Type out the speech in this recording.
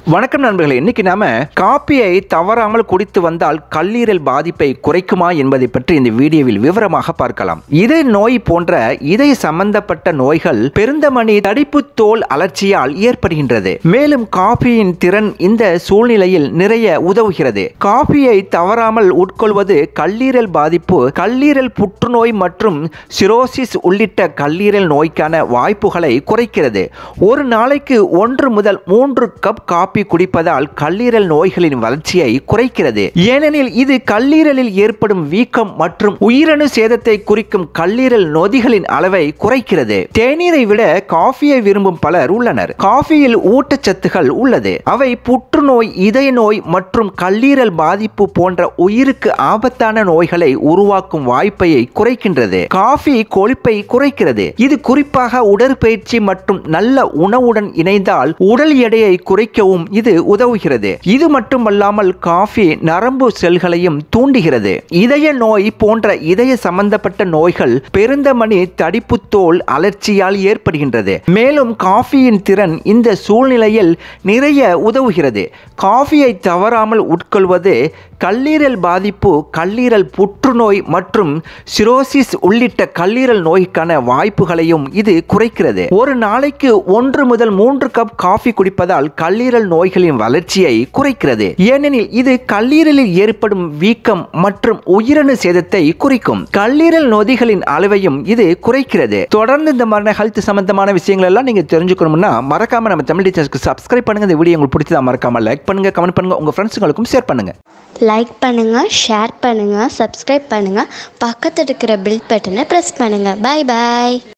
வணக்கம் நண்பர்களே இன்னைக்கு நாம காப்பியை தவறாமல் குடித்து வந்தால் கல்லீரல் பாதிப்பை குறைக்குமா என்பதை பற்றி இந்த வீடியோவில் விவரமாக பார்க்கலாம் இதய நோய் போன்ற இதய சம்பந்தப்பட்ட நோய்கள் பெருந்தமணி தடிப்பு தோல் அலர்ச்சியால் ஏற்படுகின்றது மேலும் காபியின் திறன் இந்த சூழ்நிலையில் நிறைய உதவுகிறது காபியை தவறாமல் உட்கொள்வது கல்லீரல் பாதிப்பு கல்லீரல் புற்றுநோய் மற்றும் சிரோசிஸ் உள்ளிட்ட கல்லீரல் நோய்க்கான வாய்ப்புகளை குறைக்கிறது ஒரு நாளைக்கு ஒன்று முதல் மூன்று கப் காபி குடிப்பதால் கல்லீரல் நோய்களின் வளர்ச்சியை குறைக்கிறது ஏனெனில் இது கல்லீரலில் ஏற்படும் வீக்கம் மற்றும் உயிரணு சேதத்தை குறிக்கும் கல்லீரல் நொதிகளின் அளவை குறைக்கிறது தேநீரை விட காஃபியை விரும்பும் பலர் உள்ளனர் காஃபியில் ஊட்டச்சத்துகள் உள்ளது அவை புற்றுநோய் இதய நோய் மற்றும் கல்லீரல் பாதிப்பு போன்ற உயிருக்கு ஆபத்தான நோய்களை உருவாக்கும் வாய்ப்பையை குறைக்கின்றது காஃபி கொழுப்பை குறைக்கிறது இது குறிப்பாக உடற்பயிற்சி மற்றும் நல்ல உணவுடன் இணைந்தால் உடல் எடையை குறைக்கவும் இது உதவுகிறது இது மட்டுமல்லாமல் காஃபி நரம்பு செல்களையும் தூண்டுகிறது இதய நோய் போன்ற இதய சம்பந்தப்பட்ட நோய்கள் பெருந்தமணி தடிப்பு தோல் அலர்ச்சியால் ஏற்படுகின்றது மேலும் காஃபியின் திறன் இந்த சூழ்நிலையில் நிறைய உதவுகிறது காஃபியை தவறாமல் உட்கொள்வது கல்லீரல் பாதிப்பு கல்லீரல் புற்றுநோய் மற்றும் சிரோசிஸ் உள்ளிட்ட கல்லீரல் நோய்க்கான வாய்ப்புகளையும் இது குறைக்கிறது ஒரு நாளைக்கு ஒன்று முதல் மூன்று கப் காஃபி குடிப்பதால் கல்லீரல் நோய்களின் வளர்ச்சியை குறைக்கிறது ஏனெனில் இது கல்லீரலில் ஏற்படும் வீக்கம் மற்றும் உயிரணு சேதத்தை குறிக்கும் கல்லீரல் நொதிகளின் அளவையும் இது குறைக்கிறது தொடர்ந்து இந்த மாதிரி ஹெல்த் சம்பந்தமான விஷயங்கள் எல்லாம் நீங்க தெரிஞ்சுக்கணும்னா மறக்காம நம்ம தமிழ் டீச்சர்ஸ்க்கு சப்ஸ்கிரைப் பண்ணுங்க இந்த வீடியோ உங்களுக்கு பிடிச்சதா மறக்காம லைக் பண்ணுங்க கமெண்ட் பண்ணுங்க உங்க ஃப்ரெண்ட்ஸுங்களுக்கும் ஷேர் பண்ணுங்க லைக் பண்ணுங்கள் ஷேர் பண்ணுங்கள் சப்ஸ்கிரைப் பண்ணுங்கள் பக்கத்தில் இருக்கிற பில் பட்டனை ப்ரெஸ் பண்ணுங்கள் பாய் பாய்